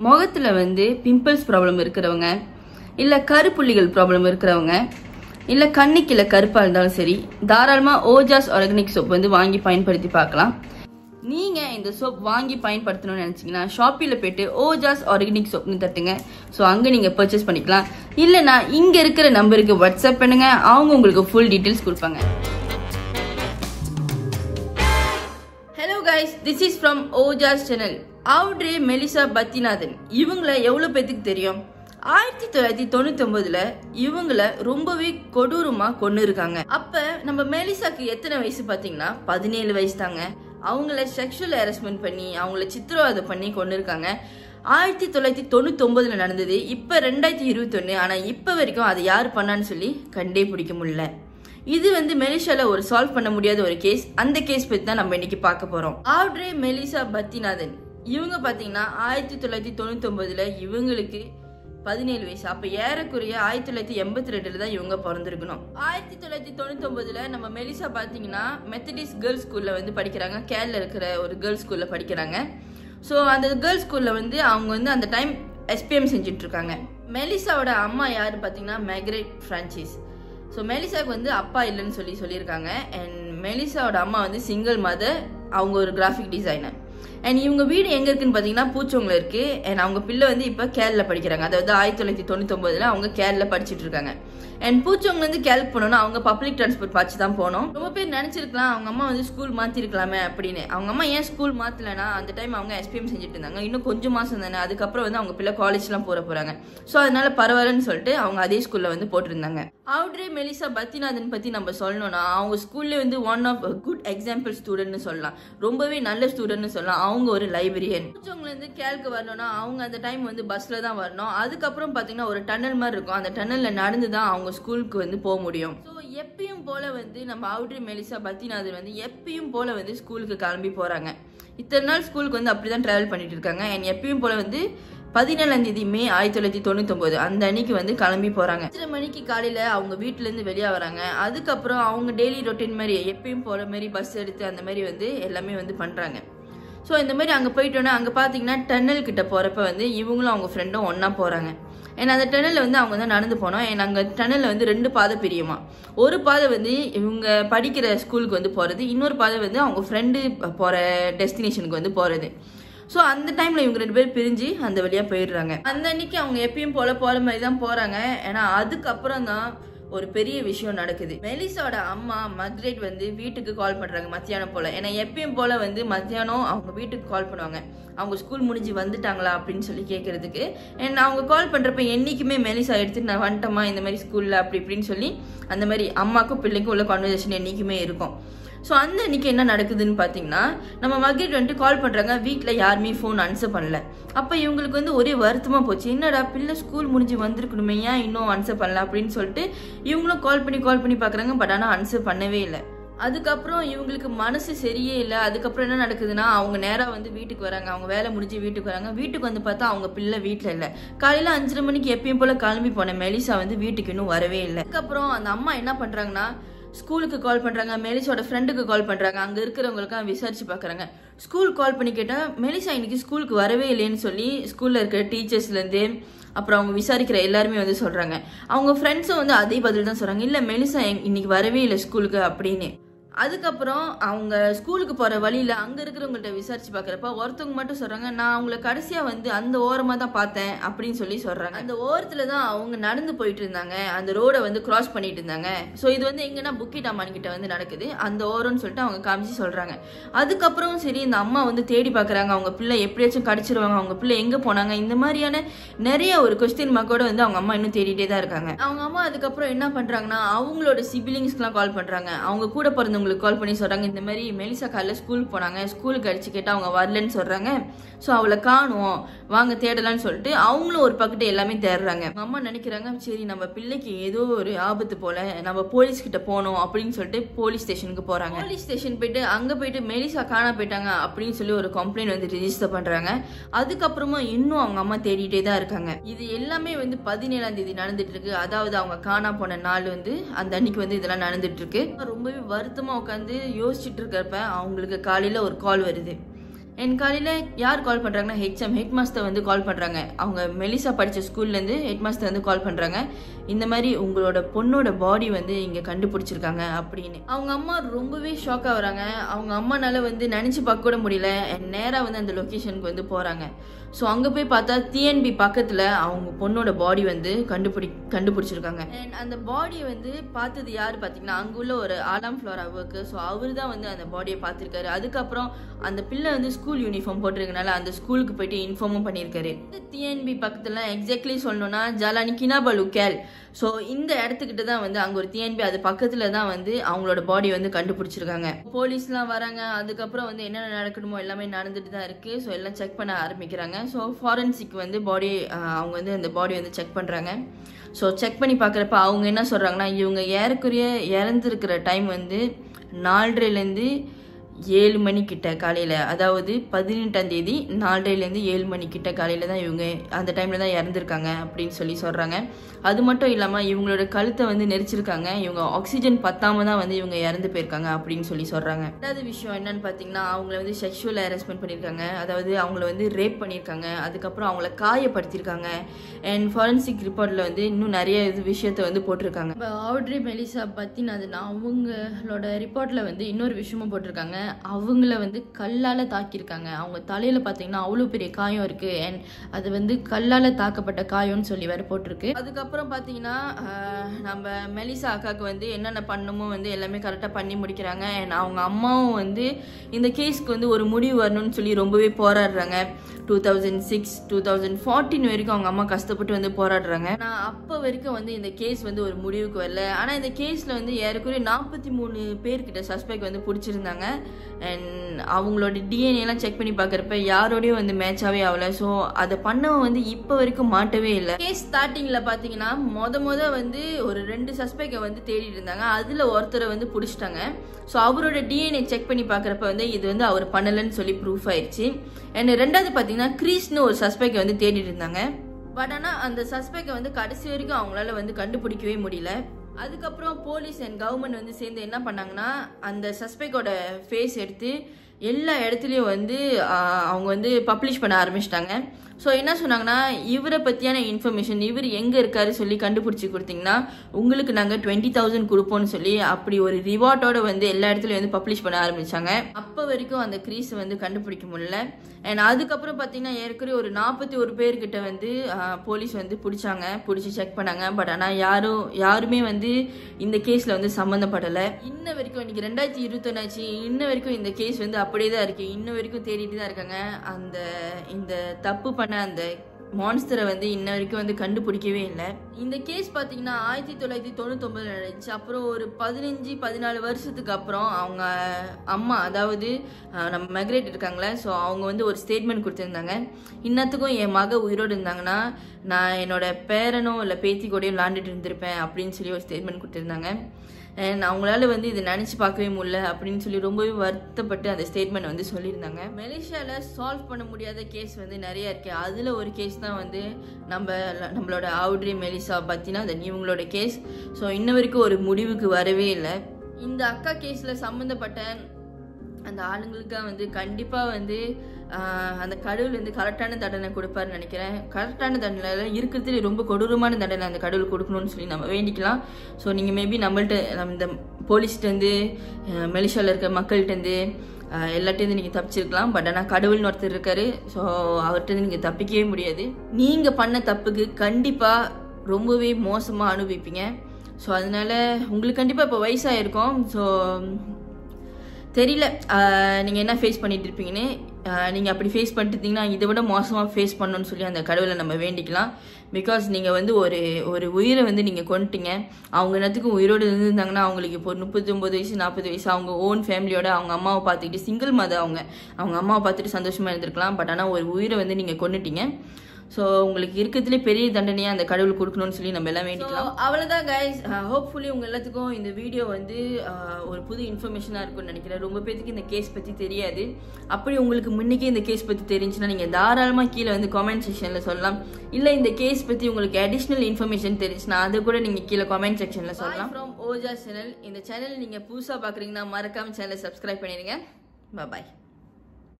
முகத்துல வந்து pimples problem இருக்கிறவங்க இல்ல கருப்புள்ளிகள் ப்ராப்ளம் இருக்கிறவங்க இல்ல கண்ணுக்கில கருப்பா இருந்தாலும் சரி தாராளமா ஓஜாஸ் ஆர்கானிக் சோப் வந்து வாங்கி பயன்படுத்தி பார்க்கலாம் நீங்க இந்த சோப் வாங்கி பயன்படுத்தணும்னு நினைச்சீங்கன்னா ஷாப்பில போயிட்டு ஓஜாஸ் ஆர்கானிக் சோப்னு தட்டுங்க ஸோ அங்க நீங்க பர்ச்சேஸ் பண்ணிக்கலாம் இல்லைன்னா இங்க இருக்கிற நம்பருக்கு வாட்ஸ்அப் பண்ணுங்க அவங்க உங்களுக்கு ஃபுல் டீட்டெயில்ஸ் கொடுப்பாங்க hello guys this is from Ojas channel Audrey Melissa Pathinathan இவங்கள எவ்வளோ பேத்துக்கு தெரியும் ஆயிரத்தி தொள்ளாயிரத்தி தொண்ணூத்தி ஒன்பதுல இவங்கள ரொம்பவே கொடூரமா கொண்டு இருக்காங்க அப்ப நம்ம மெலிசாக்கு எத்தனை வயசு பாத்தீங்கன்னா பதினேழு வயசு தாங்க அவங்கள செக்ஷுவல் ஹராஸ்மெண்ட் பண்ணி அவங்கள சித்திரவதை பண்ணி கொண்டு இருக்காங்க ஆயிரத்தி தொள்ளாயிரத்தி தொண்ணூத்தி ஒன்பதுல நடந்தது இப்ப ரெண்டாயிரத்தி இருபத்தி ஒன்னு ஆனா இப்ப வரைக்கும் அதை யார் பண்ணான்னு சொல்லி கண்டே பிடிக்க முடியல இது வந்து மெலிஷால ஒரு சால்வ் பண்ண முடியாத ஒரு கேஸ் அந்த கேஸ் பத்தி தான் நம்ம இன்னைக்கு பார்க்க போறோம் ஆவ்ட்ரே மெலிசா பத்திநாதன் இவங்க பாத்தீங்கன்னா ஆயிரத்தி தொள்ளாயிரத்தி தொண்ணூத்தி ஒன்பதுல இவங்களுக்கு பதினேழு வயசு அப்ப ஏறக்குறைய ஆயிரத்தி தொள்ளாயிரத்தி எண்பத்தி ரெண்டுல தான் இவங்க பிறந்திருக்கணும் ஆயிரத்தி தொள்ளாயிரத்தி தொண்ணூத்தி ஒன்பதுல நம்ம மெலிசா பாத்தீங்கன்னா மெத்தடிஸ் கேர்ள்ஸ் ஸ்கூல்ல வந்து படிக்கிறாங்க கேரள இருக்கிற ஒரு கேர்ள்ஸ் ஸ்கூல்ல படிக்கிறாங்க ஸோ அந்த கேர்ள்ஸ் ஸ்கூல்ல வந்து அவங்க வந்து அந்த டைம் எஸ்பிஎம் செஞ்சுட்டு இருக்காங்க மெலிசாவோட அம்மா யாரு பாத்தீங்கன்னா மெக்ரேட் பிரான்சிஸ் ஸோ மெலிசாவுக்கு வந்து அப்பா இல்லைன்னு சொல்லி சொல்லியிருக்காங்க அண்ட் மெலிசாவோட அம்மா வந்து சிங்கிள் மதர் அவங்க ஒரு கிராஃபிக் டிசைனர் அண்ட் இவங்க வீடு எங்க இருக்குன்னு பாத்தீங்கன்னா பூச்சோங்கல இருக்கு அண்ட் அவங்க பிள்ளை வந்து இப்ப கேரள படிக்கிறாங்க அதாவது ஆயிரத்தி தொள்ளாயிரத்தி தொண்ணூத்தி ஒன்பதுல அவங்க கேரள படிச்சிட்டு இருக்காங்க அண்ட் பூச்சோங்கல இருந்து கேரள போனோம்னா அவங்க பப்ளிக் டிரான்ஸ்போர்ட் பார்த்து தான் போனோம் ரொம்ப பேர் நினைச்சிருக்கலாம் அவங்க அம்மா வந்து ஸ்கூல் மாத்திருக்கலாமே அப்படின்னு அவங்க அம்மா ஏன் ஸ்கூல் மாத்தலனா அந்த டைம் அவங்க எஸ்பிஎம் செஞ்சுட்டு இருந்தாங்க இன்னும் கொஞ்சம் மாசம் தானே அதுக்கப்புறம் வந்து அவங்க பிள்ளை காலேஜ்லாம் போற போறாங்க ஸோ அதனால பரவாயில்லன்னு சொல்லிட்டு அவங்க அதே ஸ்கூல்ல வந்து போட்டிருந்தாங்க அவுட்ரே மெலிசா பத்திநாதன் பத்தி நம்ம சொல்லணும்னா அவங்க ஸ்கூல்ல வந்து ஒன் ஆஃப் குட் எக்ஸாம்பிள் ஸ்டூடெண்ட்னு சொல்லலாம் ரொம்பவே நல்ல ஸ்டூடெண்ட்னு சொல்லலாம் அவங்க ஒரு லைப்ரரியன் பூச்சவங்கள இருந்து கேளுக்கு வரணும்னா அவங்க அந்த டைம் வந்து பஸ்ல தான் வரணும் அதுக்கப்புறம் பாத்தீங்கன்னா ஒரு டன்னல் மாதிரி இருக்கும் அந்த டன்னல்ல நடந்து தான் அவங்க ஸ்கூலுக்கு வந்து போக முடியும் ஸோ எப்பயும் போல வந்து நம்ம அவுட்ரி மெலிசா பத்திநாதன் வந்து எப்பயும் போல வந்து ஸ்கூலுக்கு கிளம்பி போறாங்க இத்தனை நாள் ஸ்கூலுக்கு வந்து அப்படிதான் டிராவல் பண்ணிட்டு இருக்காங்க அண்ட் எப்பயும் போல வந்து பதினேழாம் தேதி மே ஆயிரத்தி தொள்ளாயிரத்தி தொண்ணூத்தி ஒன்பது அந்த அன்னைக்கு வந்து கிளம்பி போறாங்க அஞ்சரை மணிக்கு காலையில அவங்க வீட்டுல இருந்து வெளியே வராங்க அதுக்கப்புறம் அவங்க டெய்லி ரொட்டீன் மாதிரி எப்பயும் போற மாதிரி பஸ் எடுத்து அந்த மாதிரி வந்து எல்லாமே வந்து பண்றாங்க ஸோ இந்த மாதிரி அங்கே போயிட்டோன்னா அங்கே பார்த்தீங்கன்னா டன்னல் கிட்ட போகிறப்ப வந்து இவங்களும் அவங்க ஃப்ரெண்டும் ஒன்றா போகிறாங்க ஏன்னா அந்த டனலில் வந்து அவங்க வந்து நடந்து போனோம் ஏன்னா அங்கே டனலில் வந்து ரெண்டு பாதை பிரியுமா ஒரு பாதை வந்து இவங்க படிக்கிற ஸ்கூலுக்கு வந்து போகிறது இன்னொரு பாதை வந்து அவங்க ஃப்ரெண்டு போகிற டெஸ்டினேஷனுக்கு வந்து போகிறது ஸோ அந்த டைமில் இவங்க ரெண்டு பேரும் பிரிஞ்சு அந்த வழியாக போயிடுறாங்க அந்த அன்னைக்கு அவங்க எப்பயும் போல போல மாதிரி தான் போகிறாங்க ஏன்னா அதுக்கப்புறம் தான் ஒரு பெரிய விஷயம் நடக்குது மெலிசாவோட அம்மா மக்ரேட் வந்து வீட்டுக்கு கால் பண்றாங்க மத்தியானம் போல ஏன்னா எப்பயும் போல வந்து மத்தியானம் அவங்க வீட்டுக்கு கால் பண்ணுவாங்க அவங்க ஸ்கூல் முடிஞ்சு வந்துட்டாங்களா அப்படின்னு சொல்லி கேட்கறதுக்கு அண்ட் அவங்க கால் பண்றப்ப என்னைக்குமே மெலிசா எடுத்துட்டு நான் வந்துட்டோமா இந்த மாதிரி ஸ்கூல்ல அப்படி இப்படின்னு சொல்லி அந்த மாதிரி அம்மாக்கும் பிள்ளைக்கும் உள்ள கான்வர்சேஷன் என்னைக்குமே இருக்கும் ஸோ அந்த அன்னைக்கு என்ன நடக்குதுன்னு பார்த்தீங்கன்னா நம்ம மகேட் வந்துட்டு கால் பண்ணுறாங்க வீட்டில் யாருமே ஃபோன் ஆன்சர் பண்ணல அப்போ இவங்களுக்கு வந்து ஒரே வருத்தமாக போச்சு என்னடா பிள்ளை ஸ்கூல் முடிஞ்சு வந்திருக்கணுமே ஏன் இன்னும் ஆன்சர் பண்ணல அப்படின்னு சொல்லிட்டு இவங்களும் கால் பண்ணி கால் பண்ணி பார்க்குறாங்க பட் ஆனால் ஆன்சர் பண்ணவே இல்லை அதுக்கப்புறம் இவங்களுக்கு மனசு சரியே இல்லை அதுக்கப்புறம் என்ன நடக்குதுன்னா அவங்க நேராக வந்து வீட்டுக்கு வராங்க அவங்க வேலை முடிஞ்சு வீட்டுக்கு வராங்க வீட்டுக்கு வந்து பார்த்தா அவங்க பிள்ளை வீட்டில் இல்லை காலையில் அஞ்சரை மணிக்கு எப்பயும் போல கிளம்பி போன மெலிசா வந்து வீட்டுக்கு இன்னும் வரவே இல்லை அதுக்கப்புறம் அந்த அம்மா என்ன பண்ணுறாங்கன்னா ஸ்கூலுக்கு கால் பண்ணுறாங்க மெலிசாவோட ஃப்ரெண்டுக்கு கால் பண்ணுறாங்க அங்கே இருக்கிறவங்களுக்காக விசாரிச்சு பார்க்குறாங்க ஸ்கூல் கால் பண்ணி கேட்டால் மெலிசா இன்னைக்கு ஸ்கூலுக்கு வரவே இல்லைன்னு சொல்லி ஸ்கூலில் இருக்கிற டீச்சர்ஸ்லேருந்து அப்புறம் அவங்க விசாரிக்கிற எல்லாருமே வந்து சொல்கிறாங்க அவங்க ஃப்ரெண்ட்ஸும் வந்து அதே பதில் தான் சொல்கிறாங்க இல்லை மெலிசா இன்னைக்கு வரவே இல்லை ஸ்கூலுக்கு அப்படின்னு அதுக்கப்புறம் அவங்க ஸ்கூலுக்கு போகிற வழியில் அங்கே இருக்கிறவங்கள்ட்ட விசாரிச்சு பார்க்குறப்ப ஒருத்தவங்க மட்டும் சொல்கிறாங்க நான் அவங்கள கடைசியாக வந்து அந்த ஓரமாக தான் பார்த்தேன் அப்படின்னு சொல்லி சொல்கிறாங்க அந்த ஓரத்தில் தான் அவங்க நடந்து போயிட்டு இருந்தாங்க அந்த ரோடை வந்து கிராஸ் பண்ணிட்டு இருந்தாங்க ஸோ இது வந்து எங்கன்னா புக்கிட் அம்மான் கிட்ட வந்து நடக்குது அந்த ஓரம்னு சொல்லிட்டு அவங்க காமிச்சு சொல்கிறாங்க அதுக்கப்புறம் சரி இந்த அம்மா வந்து தேடி பார்க்குறாங்க அவங்க பிள்ளை எப்படியாச்சும் கடிச்சிருவாங்க அவங்க பிள்ளை எங்கே போனாங்க இந்த மாதிரியான நிறைய ஒரு கொஸ்டின் மார்க்கோட வந்து அவங்க அம்மா இன்னும் தேடிட்டே தான் இருக்காங்க அவங்க அம்மா அதுக்கப்புறம் என்ன பண்ணுறாங்கன்னா அவங்களோட சிபிலிங்ஸ்க்குலாம் கால் பண்ணுறாங்க அவங்க கூட பிறந்தவங்க அவங்களுக்கு கால் பண்ணி சொல்றாங்க இந்த மாதிரி மெலிசா காலைல ஸ்கூல் போனாங்க ஸ்கூலுக்கு அடிச்சு கேட்டா அவங்க வரலன்னு சொல்றாங்க ஸோ அவளை காணுவோம் வாங்க தேடலாம்னு சொல்லிட்டு அவங்களும் ஒரு பக்கத்து எல்லாமே தேடுறாங்க அவங்க அம்மா நினைக்கிறாங்க சரி நம்ம பிள்ளைக்கு ஏதோ ஒரு ஆபத்து போல நம்ம போலீஸ் கிட்ட போகணும் அப்படின்னு சொல்லிட்டு போலீஸ் ஸ்டேஷனுக்கு போறாங்க போலீஸ் ஸ்டேஷன் போயிட்டு அங்க போயிட்டு மெலிசா காணா போயிட்டாங்க அப்படின்னு சொல்லி ஒரு கம்ப்ளைண்ட் வந்து ரிஜிஸ்டர் பண்றாங்க அதுக்கப்புறமா இன்னும் அவங்க அம்மா தேடிட்டே தான் இருக்காங்க இது எல்லாமே வந்து பதினேழாம் தேதி நடந்துட்டு இருக்கு அதாவது அவங்க காணா போன நாள் வந்து அந்த அன்னைக்கு வந்து இதெல்லாம் நடந்துட்டு இருக்கு ரொம்பவே வருத்தமா உட்காந்து யோசிச்சுட்டு இருக்கிறப்ப அவங்களுக்கு காலையில ஒரு கால் வருது என் காலையில் யார் கால் பண்ணுறாங்கன்னா ஹெச்எம் ஹெட் மாஸ்டர் வந்து கால் பண்ணுறாங்க அவங்க மெலிசா படித்த ஸ்கூல்லேருந்து ஹெட் மாஸ்டர் வந்து கால் பண்ணுறாங்க இந்த மாதிரி உங்களோட பொண்ணோட பாடி வந்து இங்கே கண்டுபிடிச்சிருக்காங்க அப்படின்னு அவங்க அம்மா ரொம்பவே ஷாக் ஆகுறாங்க அவங்க அம்மானால வந்து நினச்சி பார்க்க கூட முடியல நேராக வந்து அந்த லொக்கேஷனுக்கு வந்து போகிறாங்க ஸோ அங்கே போய் பார்த்தா டிஎன்பி பக்கத்தில் அவங்க பொண்ணோட பாடி வந்து கண்டுபிடி கண்டுபிடிச்சிருக்காங்க அண்ட் அந்த பாடியை வந்து பார்த்தது யார் பார்த்தீங்கன்னா அங்கே உள்ள ஒரு ஆலாம் ஃப்ளோரா ஒர்க்கு ஸோ அவர் தான் வந்து அந்த பாடியை பார்த்துருக்காரு அதுக்கப்புறம் அந்த பிள்ளை வந்து ஸ்கூல் யூனிஃபார்ம் போட்டிருக்கனால அந்த ஸ்கூலுக்கு போயிட்டு இன்ஃபார்மும் பண்ணியிருக்காரு டிஎன்பி பக்கத்தில் எக்ஸாக்ட்லி சொல்லணும்னா ஜாலானி கினாபலு கேல் ஸோ இந்த இடத்துக்கிட்ட தான் வந்து அங்கே ஒரு டிஎன்பி அது பக்கத்தில் தான் வந்து அவங்களோட பாடி வந்து கண்டுபிடிச்சிருக்காங்க போலீஸ்லாம் வராங்க அதுக்கப்புறம் வந்து என்னென்ன நடக்கணுமோ எல்லாமே நடந்துட்டு தான் இருக்குது ஸோ எல்லாம் செக் பண்ண ஆரம்பிக்கிறாங்க ஸோ ஃபாரன்சிக் வந்து பாடி அவங்க வந்து அந்த பாடி வந்து செக் பண்ணுறாங்க ஸோ செக் பண்ணி பார்க்குறப்ப அவங்க என்ன சொல்கிறாங்கன்னா இவங்க ஏறக்குறைய இறந்துருக்கிற டைம் வந்து நாலரைலேருந்து ஏழு மணிக்கிட்ட காலையில் அதாவது பதினெட்டாம் தேதி நாலரைலேருந்து ஏழு மணிக்கிட்ட காலையில் தான் இவங்க அந்த டைமில் தான் இறந்துருக்காங்க அப்படின்னு சொல்லி சொல்கிறாங்க அது மட்டும் இல்லாமல் இவங்களோட கழுத்தை வந்து நெரிச்சிருக்காங்க இவங்க ஆக்சிஜன் பத்தாம தான் வந்து இவங்க இறந்து போயிருக்காங்க அப்படின்னு சொல்லி சொல்கிறாங்க ரெண்டாவது விஷயம் என்னன்னு பார்த்தீங்கன்னா அவங்கள வந்து செக்ஷுவல் ஹராஸ்மெண்ட் பண்ணியிருக்காங்க அதாவது அவங்கள வந்து ரேப் பண்ணியிருக்காங்க அதுக்கப்புறம் அவங்கள காயப்படுத்தியிருக்காங்க அண்ட் ஃபாரன்சிக் ரிப்போர்ட்டில் வந்து இன்னும் நிறைய இது விஷயத்த வந்து போட்டிருக்காங்க இப்போ ஆட்ரி மெலிசா பற்றினதுன்னா அவங்களோட ரிப்போர்ட்டில் வந்து இன்னொரு விஷயமும் போட்டிருக்காங்க அவங்கள வந்து கல்லால் தாக்கியிருக்காங்க அவங்க தலையில் பார்த்தீங்கன்னா அவ்வளோ பெரிய காயம் இருக்குது அண்ட் அது வந்து கல்லால் தாக்கப்பட்ட காயம்னு சொல்லி வேறு போட்டிருக்கு அதுக்கப்புறம் பார்த்தீங்கன்னா ஆஹ், நம்ம மெலிசா அக்காவுக்கு வந்து என்னென்ன பண்ணணுமோ வந்து எல்லாமே கரெக்டாக பண்ணி முடிக்கிறாங்க அண்ட் அவங்க அம்மாவும் வந்து இந்த கேஸ்க்கு வந்து ஒரு முடிவு வரணும்னு சொல்லி ரொம்பவே போராடுறாங்க two thousand six two thousand fourteen வரைக்கும் அவங்க அம்மா கஷ்டப்பட்டு வந்து போராடுறாங்க நான் அப்போ வரைக்கும் வந்து இந்த கேஸ் வந்து ஒரு முடிவுக்கு வரல ஆனால் இந்த கேஸில் வந்து ஏறக்குறைய நாற்பத்தி மூணு பேர்கிட்ட சஸ்பெக்ட் வந்து பிடிச்சிருந்தாங்க அண்ட் அவங்களோட டிஎன்ஏ எல்லாம் செக் பண்ணி பார்க்குறப்ப யாரோடையும் வந்து மேட்சாகவே ஆகல ஸோ அதை பண்ணவன் வந்து இப்போ வரைக்கும் மாட்டவே இல்லை கேஸ் ஸ்டார்டிங்கில் பார்த்தீங்கன்னா மொத மொத வந்து ஒரு ரெண்டு சஸ்பெக்டை வந்து தேடிட்டு இருந்தாங்க அதில் ஒருத்தரை வந்து பிடிச்சிட்டாங்க ஸோ அவரோட டிஎன்ஏ செக் பண்ணி பார்க்குறப்ப வந்து இது வந்து அவர் பண்ணலைன்னு சொல்லி ப்ரூஃப் ஆயிடுச்சு அண்ட் ரெண்டாவது பார்த்தீங்கன்னா கிரீஸ்னு ஒரு சஸ்பெக்டை வந்து தேடிட்டு இருந்தாங்க பட் ஆனால் அந்த சஸ்பெக்டை வந்து கடைசி வரைக்கும் அவங்களால வந்து கண்டுபிடிக்கவே முடியல அதுக்கப்புறம் போலீஸ் அண்ட் கவர்மெண்ட் வந்து சேர்ந்து என்ன பண்ணாங்கன்னா அந்த சஸ்பெக்டோட ஃபேஸ் எடுத்து எல்லா இடத்துலையும் வந்து ஆஹ், அவங்க வந்து பப்ளிஷ் பண்ண ஆரம்பிச்சிட்டாங்க ஸோ என்ன சொன்னாங்கன்னா இவரை பற்றியான இன்ஃபர்மேஷன் இவர் எங்கே இருக்காரு சொல்லி கண்டுபிடிச்சி கொடுத்தீங்கன்னா உங்களுக்கு நாங்கள் டுவெண்ட்டி தௌசண்ட் கொடுப்போம்னு சொல்லி அப்படி ஒரு ரிவார்ட்டோட வந்து எல்லா இடத்துலையும் வந்து பப்ளிஷ் பண்ண ஆரம்பிச்சாங்க அப்போ வரைக்கும் அந்த க்ரீஸ் வந்து கண்டுபிடிக்க முடியல அண்ட் அதுக்கப்புறம் பார்த்தீங்கன்னா ஏற்கனவே ஒரு நாற்பத்தி ஒரு பேர்கிட்ட வந்து ஆஹ், போலீஸ் வந்து பிடிச்சாங்க பிடிச்சி செக் பண்ணாங்க பட் ஆனால் யாரும் யாருமே வந்து இந்த கேஸில் வந்து சம்மந்தப்படலை இன்ன வரைக்கும் இன்னைக்கு ரெண்டாயிரத்தி இருபத்தொன்னாச்சு இன்ன வரைக்கும் இந்த கேஸ் வந்து அப்படியே தான் இருக்கு இன்ன வரைக்கும் தேடிட்டு தான் இருக்காங்க அந்த இந்த தப்பு பண்ண அந்த மான்ஸ்டரை வந்து இன்ன வரைக்கும் வந்து கண்டுபிடிக்கவே இல்லை இந்த கேஸ் பார்த்தீங்கன்னா ஆயிரத்தி தொள்ளாயிரத்தி தொண்ணூத்தொம்பதுல நடந்துச்சு அப்புறம் ஒரு பதினஞ்சு பதினாலு வருஷத்துக்கு அப்புறம் அவங்க அம்மா அதாவது அஹ், நம்ம மெக்ரேட் இருக்காங்களே ஸோ அவங்க வந்து ஒரு ஸ்டேட்மெண்ட் கொடுத்துருந்தாங்க இன்னத்துக்கும் என் மக உயிரோடு இருந்தாங்கன்னா நான் என்னோட பேரனோ இல்லை பேத்தி கூடயோ விளாண்டுட்டு இருந்திருப்பேன் அப்படின்னு சொல்லி ஒரு ஸ்டேட்மெண்ட் கொடுத்துருந்தாங்க அண்ட் அவங்களால வந்து இதை நினச்சி பார்க்கவே முடியல அப்படின்னு சொல்லி ரொம்பவே வருத்தப்பட்டு அந்த ஸ்டேட்மெண்ட் வந்து சொல்லியிருந்தாங்க மலேசியாவில் சால்வ் பண்ண முடியாத கேஸ் வந்து நிறைய இருக்கு அதில் ஒரு கேஸ் தான் வந்து நம்ம நம்மளோட ஆவுட்ரி மெலிசா பற்றினா அந்த இவங்களோட கேஸ் ஸோ இன்ன வரைக்கும் ஒரு முடிவுக்கு வரவே இல்லை இந்த அக்கா கேஸில் சம்மந்தப்பட்ட அந்த ஆளுங்களுக்காக வந்து கண்டிப்பாக வந்து ஆஹ், அந்த கடவுள் வந்து கரெக்டான தண்டனை கொடுப்பாருன்னு நினைக்கிறேன் கரெக்டான தண்டனை இருக்கிறதுலே ரொம்ப கொடூரமான தண்டனை அந்த கடவுள் கொடுக்கணும்னு சொல்லி நம்ம வேண்டிக்கலாம் ஸோ நீங்கள் மேபி நம்மள்ட்ட நம்ம இந்த போலீஸ்கிட்டேருந்து மெலிஷாவில் இருக்க மக்கள்கிட்டேருந்து எல்லாத்தையும் நீங்கள் தப்பிச்சிருக்கலாம் பட் ஆனால் கடவுள்னு ஒருத்தர் இருக்காரு ஸோ அவர்கிட்ட நீங்கள் தப்பிக்கவே முடியாது நீங்கள் பண்ண தப்புக்கு கண்டிப்பாக ரொம்பவே மோசமாக அனுபவிப்பீங்க ஸோ அதனால உங்களுக்கு கண்டிப்பாக இப்போ வயசாயிருக்கும் ஸோ தெரியல நீங்கள் என்ன ஃபேஸ் பண்ணிட்டு இருப்பீங்கன்னு நீங்கள் அப்படி ஃபேஸ் பண்ணிட்டு இருந்தீங்கன்னா இதை விட மோசமாக ஃபேஸ் பண்ணணும்னு சொல்லி அந்த கடவுளை நம்ம வேண்டிக்கலாம் பிகாஸ் நீங்கள் வந்து ஒரு ஒரு உயிரை வந்து நீங்கள் கொண்டுட்டீங்க அவங்க என்னத்துக்கும் உயிரோடு இருந்திருந்தாங்கன்னா அவங்களுக்கு இப்போ முப்பத்தி ஒம்பது வயசு நாற்பது வயசு அவங்க ஓன் ஃபேமிலியோட அவங்க அம்மாவை பார்த்துக்கிட்டு சிங்கிள் மதம் அவங்க அவங்க அம்மாவை பார்த்துட்டு சந்தோஷமாக இருந்திருக்கலாம் பட் ஆனால் ஒரு உயிரை வந்து நீங்கள் கொண்டுட்டீங்க ஸோ உங்களுக்கு இருக்கிறதுலே பெரிய தண்டனையாக அந்த கடவுள் கொடுக்கணும்னு சொல்லி நம்ம எல்லாம் வேண்டிக்கலாம் அவ்வளோதான் கைஸ் ஹோப்ஃபுல்லி உங்கள் எல்லாத்துக்கும் இந்த வீடியோ வந்து ஆஹ், ஒரு புது இன்ஃபர்மேஷனாக இருக்கும்னு நினைக்கிறேன் ரொம்ப பேத்துக்கு இந்த கேஸ் பற்றி தெரியாது அப்படி உங்களுக்கு முன்னைக்கே இந்த கேஸ் பற்றி தெரிஞ்சுன்னா நீங்கள் தாராளமாக கீழே வந்து காமெண்ட் செக்ஷனில் சொல்லலாம் இல்லை இந்த கேஸ் பற்றி உங்களுக்கு அடிஷ்னல் இன்ஃபர்மேஷன் தெரிஞ்சுன்னா அதை கூட நீங்கள் கீழே காமெண்ட் செக்ஷனில் சொல்லலாம் ஃப்ரம் ஓஜா சேனல் இந்த சேனல் நீங்கள் புதுசாக பார்க்குறீங்கன்னா மறக்காம சேனலை சப்ஸ்கிரைப் பண்ணிடுங்க பாய்